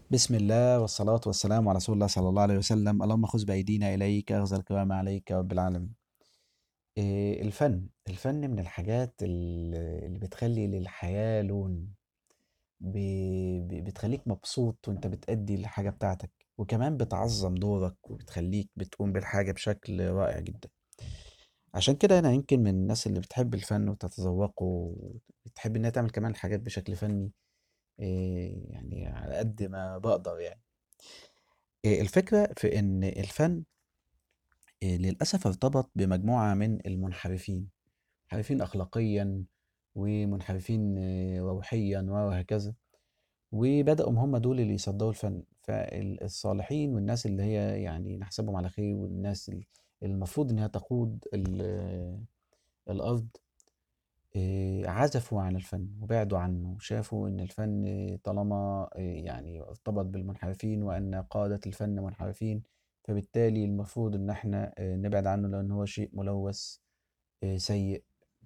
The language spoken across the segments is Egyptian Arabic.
بسم الله والصلاة والسلام على رسول الله صلى الله عليه وسلم اللهم خذ بأيدينا إليك أخذ الكرام عليك يا رب العالمين إيه الفن الفن من الحاجات ال- اللي بتخلي للحياة لون ب- ب- بتخليك مبسوط وانت بتأدي الحاجة بتاعتك وكمان بتعظم دورك وبتخليك بتقوم بالحاجة بشكل رائع جدا عشان كده أنا يمكن من الناس اللي بتحب الفن وتتذوقه وبتحب إنها تعمل كمان الحاجات بشكل فني إيه يعني على قد ما بقدر يعني إيه الفكرة في إن الفن إيه للأسف ارتبط بمجموعة من المنحرفين منحرفين أخلاقيا ومنحرفين آه، روحيا وهكذا وبدأوا هم دول اللي يصدروا الفن فالصالحين والناس اللي هي يعني نحسبهم على خير والناس ال- المفروض إنها تقود ال- آه، الأرض آه، عزفوا عن الفن وبعدوا عنه شافوا إن الفن طالما آه، يعني ارتبط بالمنحرفين وأن قادة الفن منحرفين فبالتالي المفروض إن احنا آه، نبعد عنه لأن هو شيء ملوث آه، سيء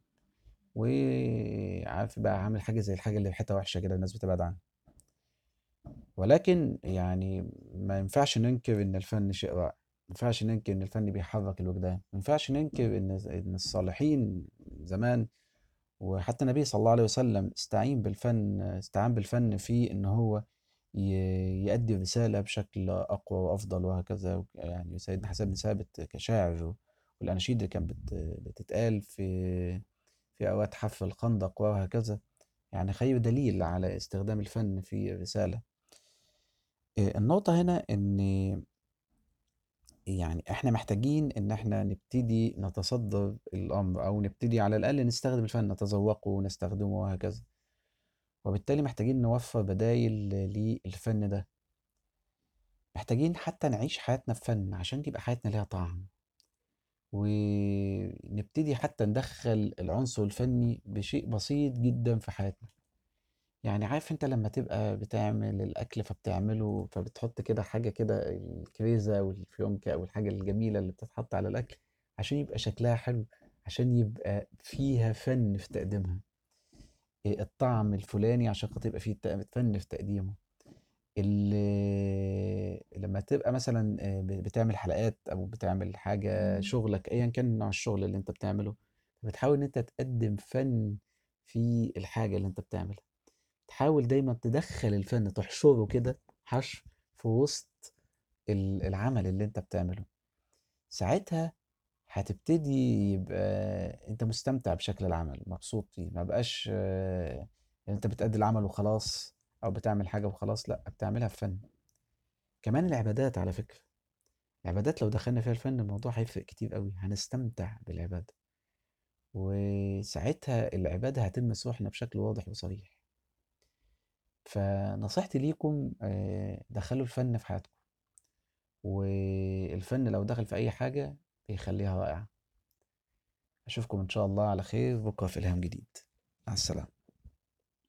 وعارف بقى عامل حاجة زي الحاجة اللي ريحتها وحشة كده الناس بتبعد عنها ولكن يعني ما ينفعش ننكر إن الفن شيء رائع ما ينفعش ننكر إن الفن بيحرك الوجدان ما ينفعش ننكر إن إن الصالحين زمان وحتى النبي صلى الله عليه وسلم استعين بالفن استعان بالفن في إن هو ي- يؤدي الرسالة بشكل أقوى وأفضل وهكذا يعني سيدنا حسن بن ثابت كشاعر والأناشيد اللي كانت بت- بتتقال في في أوقات حفر الخندق وهكذا يعني خير دليل على استخدام الفن في الرسالة إيه، النقطة هنا إن يعني إحنا محتاجين إن إحنا نبتدي نتصدر الأمر أو نبتدي على الأقل نستخدم الفن نتذوقه ونستخدمه وهكذا وبالتالي محتاجين نوفر بدايل للفن ده محتاجين حتى نعيش حياتنا في فن عشان تبقى حياتنا ليها طعم ونبتدي حتى ندخل العنصر الفني بشيء بسيط جدا في حياتنا يعني عارف انت لما تبقى بتعمل الاكل فبتعمله فبتحط كده حاجه كده الكريزه والفيونكه او الحاجه الجميله اللي بتتحط على الاكل عشان يبقى شكلها حلو عشان يبقى فيها فن في تقديمها إيه الطعم الفلاني عشان خاطر يبقى فيه تق- فن في تقديمه ال- لما تبقى مثلا آه، ب- بتعمل حلقات او بتعمل حاجه شغلك ايا كان نوع الشغل اللي انت بتعمله بتحاول ان انت تقدم فن في الحاجه اللي انت بتعملها تحاول دايما تدخل الفن تحشره كده حشر في وسط ال- العمل اللي انت بتعمله ساعتها هتبتدي يبقى انت مستمتع بشكل العمل مبسوط فيه ما بقاش آه، انت بتأدي العمل وخلاص او بتعمل حاجة وخلاص لا بتعملها بفن كمان العبادات على فكرة العبادات لو دخلنا فيها الفن الموضوع هيفرق كتير قوي هنستمتع بالعبادة وساعتها العبادة هتلمس روحنا بشكل واضح وصريح فنصيحتي ليكم آه، دخلوا الفن في حياتكم والفن لو دخل في أي حاجة بيخليها رائعة أشوفكم إن شاء الله على خير بكرة في إلهام جديد مع السلامة